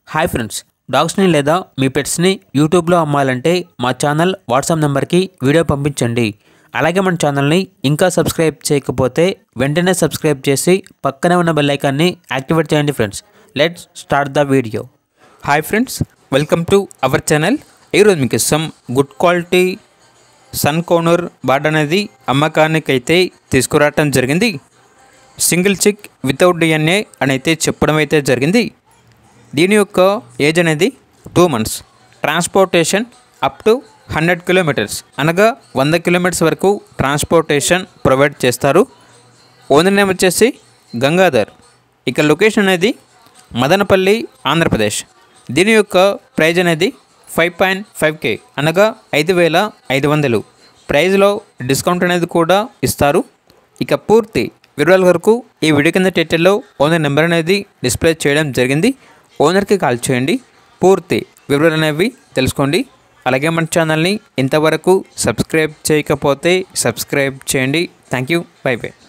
hi friends డాగ్స్ని లేదా మీ పెట్స్ని యూట్యూబ్లో అమ్మాలంటే మా ఛానల్ వాట్సాప్ నెంబర్కి వీడియో పంపించండి అలాగే మన ఛానల్ని ఇంకా సబ్స్క్రైబ్ చేయకపోతే వెంటనే సబ్స్క్రైబ్ చేసి పక్కనే ఉన్న బెల్ ఐకాన్ని యాక్టివేట్ చేయండి friends let's start the video hi friends welcome to our channel ఈరోజు మీకు ఇస్తాం good quality sun conure bird అనేది అమ్మకానికి అయితే తీసుకురావటం జరిగింది సింగిల్ చిక్ వితౌట్ డిఎన్ఏ అని అయితే చెప్పడం అయితే జరిగింది దీని యొక్క ఏజ్ అనేది two months transportation up to hundred kilometers అనగా వంద కిలోమీటర్స్ వరకు ట్రాన్స్పోర్టేషన్ ప్రొవైడ్ చేస్తారు ఓనర్ నేమ్ వచ్చేసి గంగాధర్ ఇక లొకేషన్ అనేది మదనపల్లి ఆంధ్రప్రదేశ్ దీని యొక్క ప్రైజ్ అనేది ఫైవ్ పాయింట్ ఫైవ్ కే అనగా ఐదు వేల ఐదు వందలు ప్రైజ్లో డిస్కౌంట్ అనేది కూడా ఇస్తారు ఇక పూర్తి వివరాల వరకు ఈ వీడియో కింద టైటిల్లో ఓనర్ నెంబర్ అనేది డిస్ప్లే చేయడం జరిగింది ఓనర్కి కాల్ చేయండి పూర్తి వివరాలు అనేవి తెలుసుకోండి అలాగే మన ఛానల్ని ఇంతవరకు సబ్స్క్రైబ్ చేయకపోతే సబ్స్క్రైబ్ చేయండి థ్యాంక్ యూ బై బై